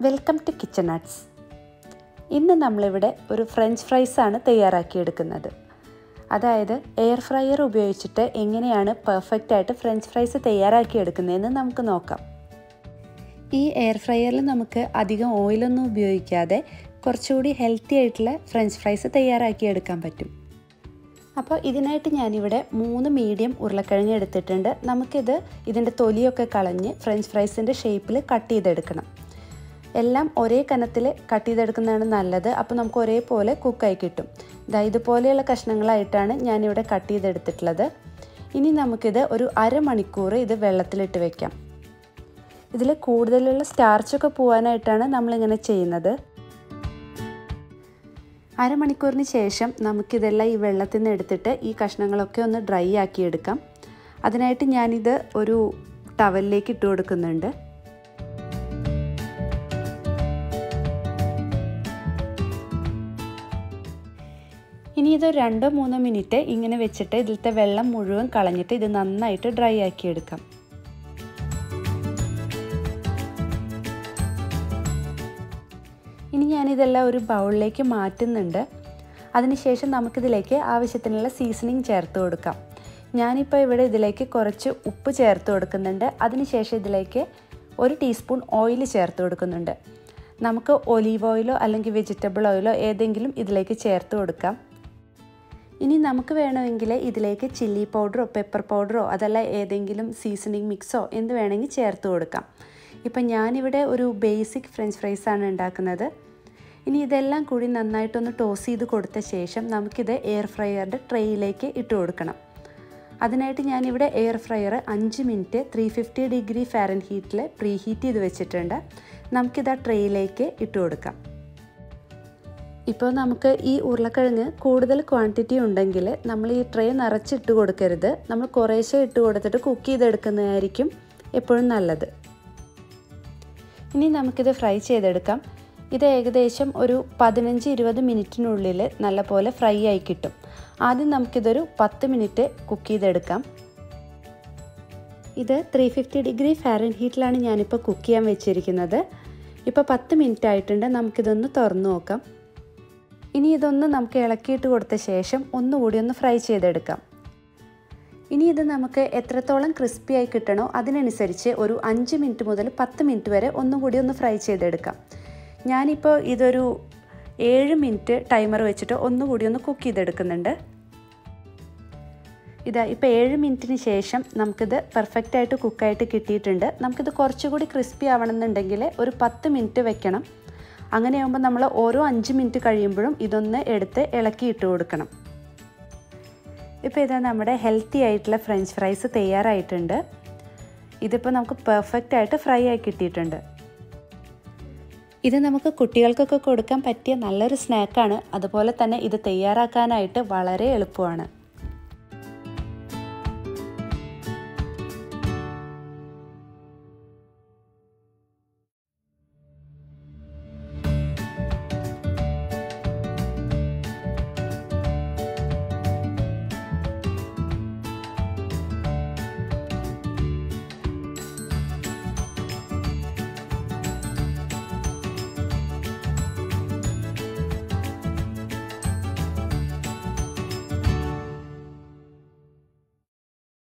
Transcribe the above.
welcome to kitchen nuts ഇന്ന് നമ്മളിവിടെ ഒരു ഫ്രഞ്ച് ഫ്രൈസാണ് തയ്യാറാക്കിയെടുക്കുന്നത് അതായത് എയർ ഫ്രയർ ഉപയോഗിച്ചിട്ട് എങ്ങനെയാണ് പെർഫെക്റ്റ് ആയിട്ട് ഫ്രഞ്ച് ഫ്രൈസ് തയ്യാറാക്കിയെടുക്കുന്നതെന്ന് നമുക്ക് നോക്കാം ഈ എയർ ഫ്രയറിൽ നമുക്ക് അധികം ഓയിലൊന്നും ഉപയോഗിക്കാതെ കുറച്ചുകൂടി ഹെൽത്തി ആയിട്ടുള്ള ഫ്രഞ്ച് ഫ്രൈസ് തയ്യാറാക്കിയെടുക്കാൻ പറ്റും അപ്പോൾ ഇതിനായിട്ട് ഞാനിവിടെ മൂന്ന് മീഡിയം ഉരുളക്കിഴങ്ങ് എടുത്തിട്ടുണ്ട് നമുക്കിത് ഇതിൻ്റെ തൊലിയൊക്കെ കളഞ്ഞ് ഫ്രഞ്ച് ഫ്രൈസിൻ്റെ ഷേപ്പിൽ കട്ട് ചെയ്തെടുക്കണം എല്ലാം ഒരേ കനത്തിൽ കട്ട് ചെയ്തെടുക്കുന്നതാണ് നല്ലത് അപ്പോൾ നമുക്ക് ഒരേപോലെ കുക്കായി കിട്ടും ഇതാ ഇതുപോലെയുള്ള കഷ്ണങ്ങളായിട്ടാണ് ഞാനിവിടെ കട്ട് ചെയ്തെടുത്തിട്ടുള്ളത് ഇനി നമുക്കിത് ഒരു അരമണിക്കൂർ ഇത് വെള്ളത്തിലിട്ട് വെക്കാം ഇതിൽ കൂടുതലുള്ള സ്റ്റാർച്ചൊക്കെ പോകാനായിട്ടാണ് നമ്മളിങ്ങനെ ചെയ്യുന്നത് അരമണിക്കൂറിന് ശേഷം നമുക്കിതെല്ലാം ഈ വെള്ളത്തിൽ നിന്ന് എടുത്തിട്ട് ഈ കഷ്ണങ്ങളൊക്കെ ഒന്ന് ഡ്രൈ ആക്കി എടുക്കാം അതിനായിട്ട് ഞാനിത് ഒരു ടവലിലേക്ക് ഇട്ട് കൊടുക്കുന്നുണ്ട് ഇനി ഇത് രണ്ടോ മൂന്നോ മിനിറ്റ് ഇങ്ങനെ വെച്ചിട്ട് ഇതിലത്തെ വെള്ളം മുഴുവൻ കളഞ്ഞിട്ട് ഇത് നന്നായിട്ട് ഡ്രൈ ആക്കി എടുക്കാം ഇനി ഞാനിതെല്ലാം ഒരു ബൗളിലേക്ക് മാറ്റുന്നുണ്ട് അതിനുശേഷം നമുക്കിതിലേക്ക് ആവശ്യത്തിനുള്ള സീസണിങ് ചേർത്ത് കൊടുക്കാം ഞാനിപ്പോൾ ഇവിടെ ഇതിലേക്ക് കുറച്ച് ഉപ്പ് ചേർത്ത് കൊടുക്കുന്നുണ്ട് അതിനുശേഷം ഇതിലേക്ക് ഒരു ടീസ്പൂൺ ഓയിൽ ചേർത്ത് കൊടുക്കുന്നുണ്ട് നമുക്ക് ഒലീവ് ഓയിലോ അല്ലെങ്കിൽ വെജിറ്റബിൾ ഓയിലോ ഏതെങ്കിലും ഇതിലേക്ക് ചേർത്ത് കൊടുക്കാം ഇനി നമുക്ക് വേണമെങ്കിൽ ഇതിലേക്ക് ചില്ലി പൗഡറോ പെപ്പർ പൗഡറോ അതല്ല ഏതെങ്കിലും സീസണിങ് മിക്സോ എന്ത് വേണമെങ്കിൽ ചേർത്ത് കൊടുക്കാം ഇപ്പം ഞാനിവിടെ ഒരു ബേസിക് ഫ്രഞ്ച് ഫ്രൈസാണ് ഉണ്ടാക്കുന്നത് ഇനി ഇതെല്ലാം കൂടി നന്നായിട്ടൊന്ന് ടോസ് ചെയ്ത് കൊടുത്ത ശേഷം നമുക്കിത് എയർ ഫ്രയറിൻ്റെ ട്രേയിലേക്ക് ഇട്ട് കൊടുക്കണം അതിനായിട്ട് ഞാനിവിടെ എയർ ഫ്രയർ അഞ്ച് മിനിറ്റ് ത്രീ ഫിഫ്റ്റി ഡിഗ്രി ഫാരൻ ഹീറ്റിൽ പ്രീ ഹീറ്റ് ചെയ്ത് വെച്ചിട്ടുണ്ട് നമുക്കിത് ആ ട്രേയിലേക്ക് ഇട്ട് കൊടുക്കാം ഇപ്പോൾ നമുക്ക് ഈ ഉരുളക്കിഴങ്ങ് കൂടുതൽ ക്വാണ്ടിറ്റി ഉണ്ടെങ്കിൽ നമ്മൾ ഈ ട്രേ നിറച്ചിട്ട് കൊടുക്കരുത് നമ്മൾ കുറേശ്ശെ ഇട്ട് കൊടുത്തിട്ട് കുക്ക് ചെയ്തെടുക്കുന്നതായിരിക്കും എപ്പോഴും നല്ലത് ഇനി നമുക്കിത് ഫ്രൈ ചെയ്തെടുക്കാം ഇത് ഏകദേശം ഒരു പതിനഞ്ച് ഇരുപത് മിനിറ്റിനുള്ളിൽ നല്ലപോലെ ഫ്രൈ ആയി കിട്ടും ആദ്യം നമുക്കിതൊരു പത്ത് മിനിറ്റ് കുക്ക് ചെയ്തെടുക്കാം ഇത് ത്രീ ഫിഫ്റ്റി ഡിഗ്രി ഫാരൻ ഹീറ്റിലാണ് ഞാനിപ്പോൾ കുക്ക് ചെയ്യാൻ വെച്ചിരിക്കുന്നത് ഇപ്പോൾ പത്ത് മിനിറ്റ് ആയിട്ടുണ്ട് നമുക്കിതൊന്ന് തുറന്നു നോക്കാം ഇനി ഇതൊന്ന് നമുക്ക് ഇളക്കിയിട്ട് കൊടുത്ത ശേഷം ഒന്നുകൂടി ഒന്ന് ഫ്രൈ ചെയ്തെടുക്കാം ഇനി ഇത് നമുക്ക് എത്രത്തോളം ക്രിസ്പി ആയി കിട്ടണോ അതിനനുസരിച്ച് ഒരു അഞ്ച് മിനിറ്റ് മുതൽ പത്ത് മിനിറ്റ് വരെ ഒന്നും കൂടി ഒന്ന് ഫ്രൈ ചെയ്തെടുക്കാം ഞാനിപ്പോൾ ഇതൊരു ഏഴ് മിനിറ്റ് ടൈമർ വെച്ചിട്ട് ഒന്നുകൂടി ഒന്ന് കുക്ക് ചെയ്തെടുക്കുന്നുണ്ട് ഇതാ ഇപ്പോൾ ഏഴ് മിനിറ്റിന് ശേഷം നമുക്കിത് പെർഫെക്റ്റ് ആയിട്ട് കുക്കായിട്ട് കിട്ടിയിട്ടുണ്ട് നമുക്കിത് കുറച്ചുകൂടി ക്രിസ്പി ആവണമെന്നുണ്ടെങ്കിൽ ഒരു പത്ത് മിനിറ്റ് വെക്കണം അങ്ങനെയാകുമ്പോൾ നമ്മൾ ഓരോ അഞ്ച് മിനിറ്റ് കഴിയുമ്പോഴും ഇതൊന്ന് എടുത്ത് ഇളക്കി ഇട്ട് കൊടുക്കണം ഇപ്പോൾ ഇതാ നമ്മുടെ ഹെൽത്തി ആയിട്ടുള്ള ഫ്രഞ്ച് ഫ്രൈസ് തയ്യാറായിട്ടുണ്ട് ഇതിപ്പോൾ നമുക്ക് പെർഫെക്റ്റ് ആയിട്ട് ഫ്രൈ ആയി കിട്ടിയിട്ടുണ്ട് ഇത് നമുക്ക് കുട്ടികൾക്കൊക്കെ കൊടുക്കാൻ പറ്റിയ നല്ലൊരു സ്നാക്കാണ് അതുപോലെ തന്നെ ഇത് തയ്യാറാക്കാനായിട്ട് വളരെ എളുപ്പമാണ്